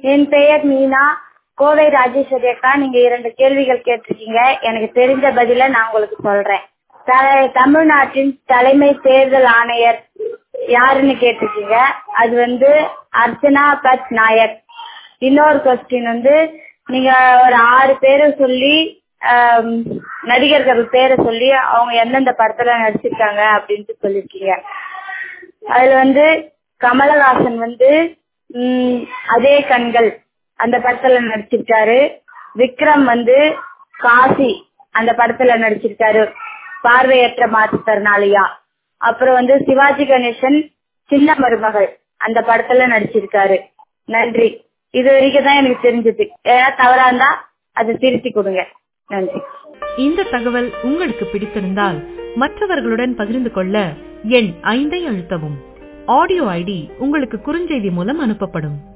என் பெயர் மீனா கோவை ராஜேஸ்வரி அக்கா நீங்க இரண்டு கேள்விகள் கேட்டிருக்கீங்க எனக்கு தெரிஞ்ச பதில நான் உங்களுக்கு சொல்றேன் த- தமிழ்நாட்டின் தலைமை தேர்தல் ஆணையர் யாருன்னு கேட்டிருக்கீங்க அது வந்து அர்ச்சனா பட் நாயக் இன்னொரு கொஸ்டின் வந்து நீங்க ஒரு ஆறு பேரை சொல்லி ஆம், நடிகர்கள் பேரை சொல்லி அவங்க எந்தெந்த படத்துல நடிச்சிருக்காங்க அப்படின்ட்டு சொல்லிருக்கீங்க அதுல வந்து கமலஹாசன் வந்து ம், அதே கண்கள் அந்த படத்துல நடிச்சிருக்காரு விக்ரம் வந்து காசி அந்த படத்துல நடிச்சிருக்காரு பார்வையற்ற மாற்றுத்திறனாளியா அப்புறம் வந்து சிவாஜி கணேசன் சின்ன மருமகள் அந்த படத்துல நடிச்சிருக்காரு நன்றி இது வரைக்கும் தான் எனக்கு தெரிஞ்சது ஏதாவது தவறா இருந்தா அதை திருத்தி கொடுங்க நன்றி இந்த தகவல் உங்களுக்கு பிடித்திருந்தால் மற்றவர்களுடன் பகிர்ந்து கொள்ள எண் ஐந்தை அழுத்தவும் ஆடியோ ஐடி உங்களுக்கு குறுஞ்செய்தி மூலம் அனுப்பப்படும்